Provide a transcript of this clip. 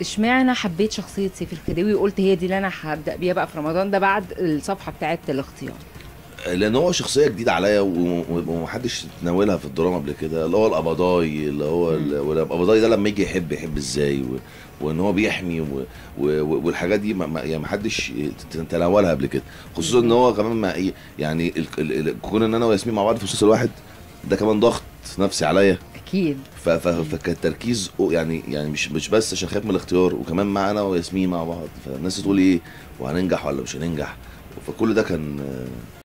اشمعنى حبيت شخصيه سيف الخديوي وقلت هي دي اللي انا هبدا بيها بقى في رمضان ده بعد الصفحه بتاعت الاختيار لان هو شخصيه جديده عليا و- و- ومحدش تناولها في الدراما قبل كده اللي هو القبضاي اللي هو ال- والقبضاي ده لما يجي يحب يحب ازاي و... وان هو بيحمي و... و... والحاجات دي ما... ما- يعني محدش تناولها قبل كده خصوصا ان هو كمان ما ايه يعني ال... ال... ال... كون ان انا وياسمين مع بعض في مسلسل واحد ده كمان ضغط نفسي عليا اكيد ف... ف... فكان التركيز يعني يعني مش مش بس عشان خايف من الاختيار وكمان مع انا وياسمين مع بعض فالناس تقول ايه وهننجح ولا مش هننجح فكل ده كان